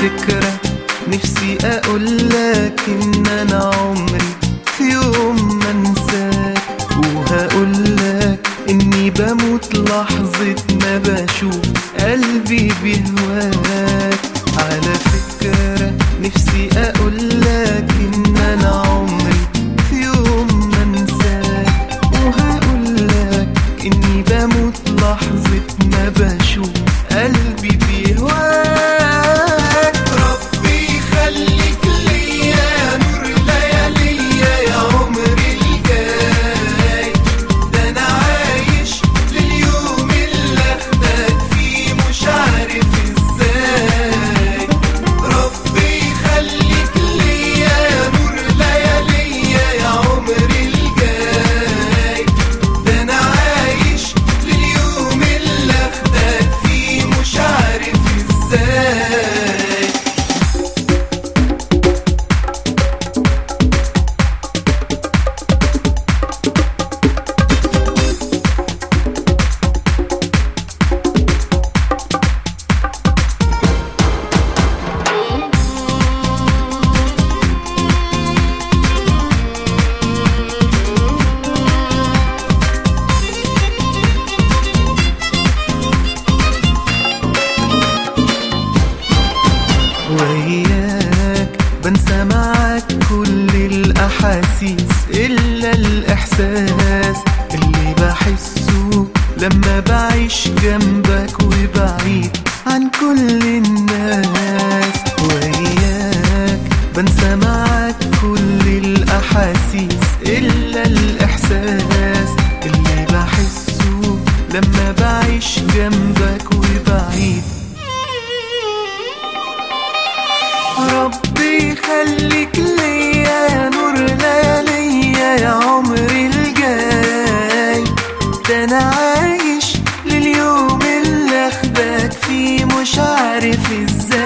فكرة نفسي اقولك ان انا عمري في يوم ما انساك وهقولك اني بموت لحظة ما بشوف قلبي بيهواك على فكرة نفسي اقولك ان انا عمري في يوم ما انساك وهقولك اني بموت لحظة ما بشوف قلبي بيهواك ربي يخليك ليا يا نور لياليا يا عمري الجاي ده انا عايش لليوم اللي اخدك فيه مش عارف ازاي ربي يخليك ليا يا نور لياليا يا عمري الجاي ده انا عايش لليوم اللي اخدك فيه مش عارف ازاي وياك بنسى معاك كل الأحاسيس إلا الإحساس اللي بحسه لما بعيش جنبك وبعيد عن كل الناس وياك بنسى معاك كل الأحاسيس إلا الإحساس اللي بحسه لما بعيش جنبك وبعيد ربي يخليك ليا يا نور لياليا يا عمري الجاي ده انا عايش لليوم اللي اخدك فيه مش عارف ازاي